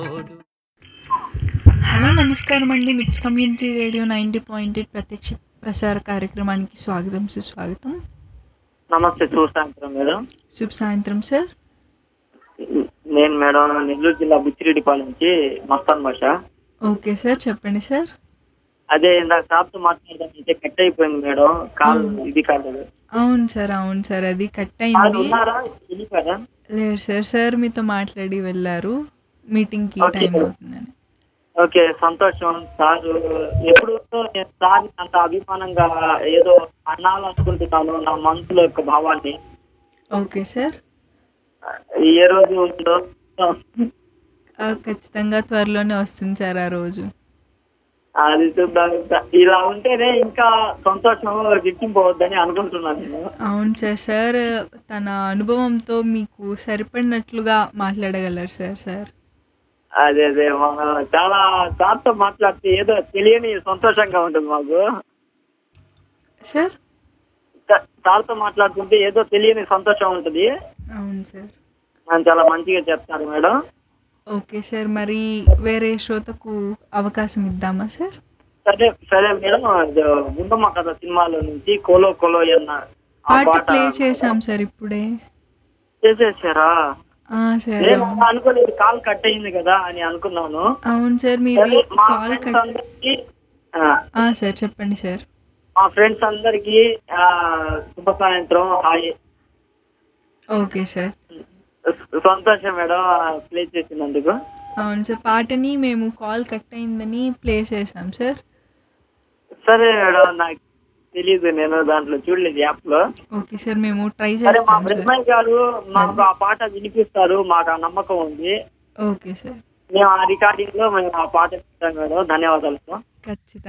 Hello నమస్కారం అండి mix community radio ninety point eight ప్రత్యక్ష ప్రసార కార్యక్రమానికి స్వాగతం సుస్వాగతం నమస్తే చూస్తాను మేడం శుభ సాయంత్రం సార్ నేను మేడం నెల్లూరు జిల్లా బుచ్చిరెడ్డిపాలెం నుంచి మస్తాన్ భాష ఓకే సార్ చెప్పండి సార్ అదే ఇందాక సార్తో మాట్లాడదామంటే కట్ అయిపోయింది మేడం కాల్ ఇది కాలేదు అవును సార్ అవును సార్ అది కట్ వాళ్ళు అయింది ఉన్నారా వెళ్ళిపోయారా లేదు సార్ సార్ మీతో మాట్లాడి వెళ్ళారు మీటింగ్కి Okay, టైం sir. అవుతుందని ఓకే సంతోషం సార్ ఎప్పుడు నేను సార్ అంత అభిమానంగా ఏదో అనాలనుకుంటున్నాను నా మనసులో యొక్క భావాన్ని ఓకే సార్ ఏ రోజు ఉందో ఆ, ఖచ్చితంగా త్వరలోనే వస్తుంది సార్ ఆ రోజు అది చూద్దాం ఇలా ఉంటేనే ఇంకా సంతోషం గిట్టింపోవద్దని అనుకుంటున్నాను నేను అవును సార్ సార్ తన అనుభవంతో మీకు సరిపడినట్లుగా మాట్లాడగలరు సార్ సార్ అదే అదే మన చాలా సార్తో మాట్లాడితే ఏదో తెలియని సంతోషంగా ఉంటుంది మాకు సార్ సా- సార్తో మాట్లాడుతుంటే ఏదో తెలియని సంతోషం ఉంటుంది అవును సార్ మనం చాలా మంచిగా చెప్తారు మేడం ఓకే సార్ మరి వేరే శ్రోతకు అవకాశం ఇద్దామా సార్ సరే సరే మేడం అది గుండమ్మ కథ సినిమాలో నుంచి కోలో కోలో అన్న ఆ పాట పాట ప్లే చేసాం సార్ ఇప్పుడే చేసేసారా ఆ, సార్ నేను అవును. అనుకోలేదు కాల్ కట్ అయింది కదా అని అనుకున్నాను అవును సార్ మీది సరే, మా కాల్ ఫ్రెండ్స్ కట్ అందరికీ ఆ, ఆ, సార్ చెప్పండి సార్ మా ఫ్రెండ్స్ అందరికీ ఆ, శుభ సాయంత్రం హాయ్ ఓకే సార్ సంతోషం మేడం ప్లే చేసినందుకు అవును సార్ పాటని మేము కాల్ కట్ అయిందని ప్లే చేసాం సార్ సరే మేడం నాకు తెలియదు నేను దాంట్లో చూడలేదు యాప్ లో ఓకే సార్ మేము ట్రై సరే మా చేస్తాం సార్ బ్రహ్మయ్య గారు మాకు ఆ పాట వినిపిస్తారు మాకు ఆ నమ్మకం ఉంది ఓకే సార్ మేము ఆ రికార్డింగ్ లో మేము ఆ పాట వింటాం మేడం ధన్యవాదాలు ఖచ్చితంగా